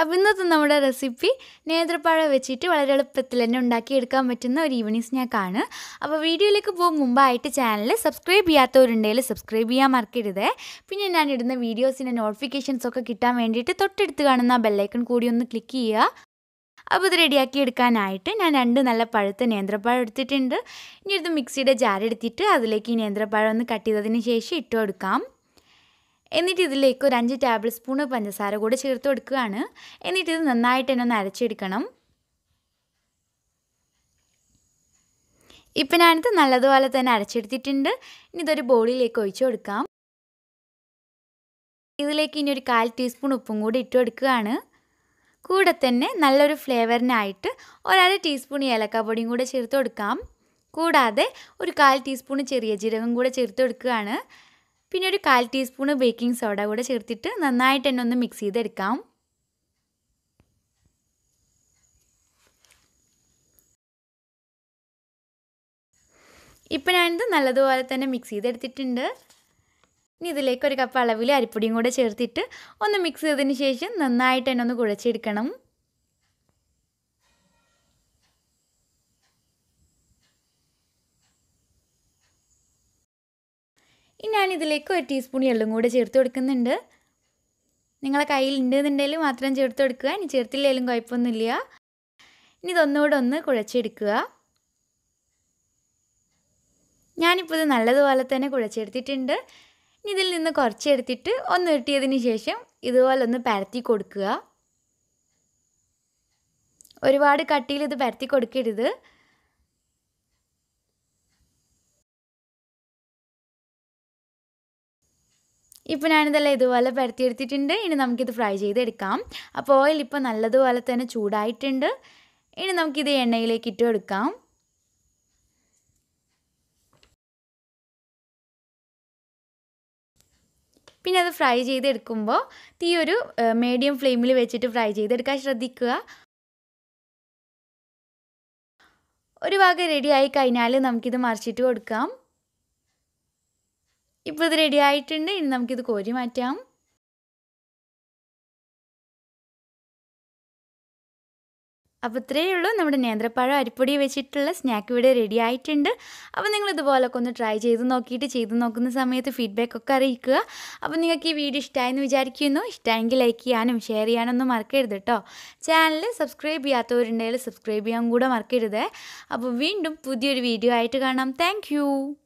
അപ്പോൾ ഇന്നത്തെ നമ്മുടെ റെസിപ്പി നേന്ത്രപ്പഴം വെച്ചിട്ട് വളരെ എളുപ്പത്തിൽ തന്നെ ഉണ്ടാക്കിയെടുക്കാൻ പറ്റുന്ന ഒരു ഈവനിങ് സ്നാക്കാണ് അപ്പോൾ വീഡിയോയിലേക്ക് പോകും മുമ്പായിട്ട് ചാനൽ സബ്സ്ക്രൈബ് ചെയ്യാത്തവരുണ്ടെങ്കിൽ സബ്സ്ക്രൈബ് ചെയ്യാൻ മറക്കരുത് പിന്നെ ഞാൻ ഇടുന്ന വീഡിയോസിൻ്റെ നോട്ടിഫിക്കേഷൻസ് ഒക്കെ കിട്ടാൻ വേണ്ടിയിട്ട് തൊട്ടടുത്ത് കാണുന്ന ബെല്ലൈക്കൺ കൂടി ഒന്ന് ക്ലിക്ക് ചെയ്യുക അപ്പോൾ ഇത് റെഡിയാക്കി എടുക്കാനായിട്ട് ഞാൻ രണ്ട് നല്ല പഴുത്ത നേന്ത്രപ്പഴം എടുത്തിട്ടുണ്ട് ഇനി ഇത് മിക്സിയുടെ ജാർ എടുത്തിട്ട് അതിലേക്ക് ഈ നേന്ത്രപ്പഴം ഒന്ന് കട്ട് ചെയ്തതിന് ശേഷം ഇട്ട് കൊടുക്കാം എന്നിട്ട് ഇതിലേക്ക് ഒരു അഞ്ച് ടേബിൾ സ്പൂൺ പഞ്ചസാര കൂടെ ചേർത്ത് കൊടുക്കുകയാണ് എന്നിട്ട് ഇത് നന്നായിട്ട് തന്നെ ഒന്ന് അരച്ചെടുക്കണം ഇപ്പം ഞാനിത് നല്ലതുപോലെ തന്നെ അരച്ചെടുത്തിട്ടുണ്ട് ഇനി ഇതൊരു ബോളിലേക്ക് ഒഴിച്ചു കൊടുക്കാം ഇതിലേക്ക് ഇനി ഒരു കാൽ ടീസ്പൂൺ ഉപ്പും കൂടി ഇട്ട് കൊടുക്കുകയാണ് കൂടെ തന്നെ നല്ലൊരു ഫ്ലേവറിനായിട്ട് ഒരര ടീസ്പൂൺ ഏലക്കാപ്പൊടിയും കൂടെ ചേർത്ത് കൊടുക്കാം കൂടാതെ ഒരു കാൽ ടീസ്പൂൺ ചെറിയ ജീരകം കൂടെ ചേർത്ത് കൊടുക്കുകയാണ് പിന്നെ ഒരു കാൽ ടീസ്പൂൺ ബേക്കിംഗ് സോഡ കൂടെ ചേർത്തിട്ട് നന്നായിട്ട് തന്നെ ഒന്ന് മിക്സ് ചെയ്തെടുക്കാം ഇപ്പം ഞാനിത് നല്ലതുപോലെ തന്നെ മിക്സ് ചെയ്തെടുത്തിട്ടുണ്ട് ഇനി ഇതിലേക്ക് ഒരു കപ്പ് അളവിൽ അരിപ്പൊടിയും കൂടെ ചേർത്തിട്ട് ഒന്ന് മിക്സ് ചെയ്തതിന് ശേഷം നന്നായിട്ട് തന്നെ ഒന്ന് കുഴച്ചെടുക്കണം ഇനി ഞാൻ ഇതിലേക്ക് ഒരു ടീസ്പൂൺ എള്ളും കൂടെ ചേർത്ത് കൊടുക്കുന്നുണ്ട് നിങ്ങളെ കയ്യിൽ ഉണ്ടെന്നുണ്ടെങ്കിൽ മാത്രം ചേർത്ത് കൊടുക്കുക ഇനി ചേർത്തില്ലെങ്കിലും കുഴപ്പമൊന്നുമില്ല ഇനി ഇതൊന്നുകൂടെ ഒന്ന് കുഴച്ചെടുക്കുക ഞാനിപ്പോൾ ഇത് നല്ലതുപോലെ തന്നെ കുഴച്ചെടുത്തിട്ടുണ്ട് ഇനി ഇതിൽ നിന്ന് കുറച്ചെടുത്തിട്ട് ഒന്ന് ഉരുട്ടിയതിന് ശേഷം ഇതുപോലെ ഒന്ന് പരത്തി കൊടുക്കുക ഒരുപാട് കട്ടിയിൽ ഇത് പരത്തി കൊടുക്കരുത് ഇപ്പോൾ ഞാനിതെല്ലാം ഇതുപോലെ പരത്തിയെടുത്തിട്ടുണ്ട് ഇനി നമുക്കിത് ഫ്രൈ ചെയ്തെടുക്കാം അപ്പോൾ ഓയിൽ ഇപ്പോൾ നല്ലതുപോലെ തന്നെ ചൂടായിട്ടുണ്ട് ഇനി നമുക്കിത് എണ്ണയിലേക്ക് ഇട്ട് കൊടുക്കാം പിന്നെ അത് ഫ്രൈ ചെയ്തെടുക്കുമ്പോൾ തീ ഒരു മീഡിയം ഫ്ലെയിമിൽ വെച്ചിട്ട് ഫ്രൈ ചെയ്തെടുക്കാൻ ശ്രദ്ധിക്കുക ഒരു ഭാഗം റെഡി ആയി കഴിഞ്ഞാൽ നമുക്കിത് മറിച്ചിട്ട് കൊടുക്കാം ഇപ്പോൾ ഇത് റെഡി ആയിട്ടുണ്ട് ഇനി നമുക്കിത് കോരി മാറ്റാം അപ്പോൾ ഇത്രയേ ഉള്ളൂ നമ്മുടെ നേന്ത്രപ്പഴം അരിപ്പൊടി വെച്ചിട്ടുള്ള സ്നാക്ക് ഇവിടെ റെഡി ആയിട്ടുണ്ട് അപ്പോൾ നിങ്ങൾ ഇതുപോലൊക്കെ ഒന്ന് ട്രൈ ചെയ്ത് നോക്കിയിട്ട് ചെയ്ത് നോക്കുന്ന സമയത്ത് ഫീഡ്ബാക്ക് ഒക്കെ അറിയിക്കുക അപ്പോൾ നിങ്ങൾക്ക് ഈ വീഡിയോ ഇഷ്ടമായെന്ന് വിചാരിക്കുന്നു ഇഷ്ടമെങ്കിൽ ലൈക്ക് ചെയ്യാനും ഷെയർ ചെയ്യാനൊന്നും മറക്കരുത് കേട്ടോ ചാനൽ സബ്സ്ക്രൈബ് ചെയ്യാത്തവരുണ്ടെങ്കിൽ സബ്സ്ക്രൈബ് ചെയ്യാൻ കൂടെ മറക്കരുത് അപ്പോൾ വീണ്ടും പുതിയൊരു വീഡിയോ ആയിട്ട് കാണാം താങ്ക്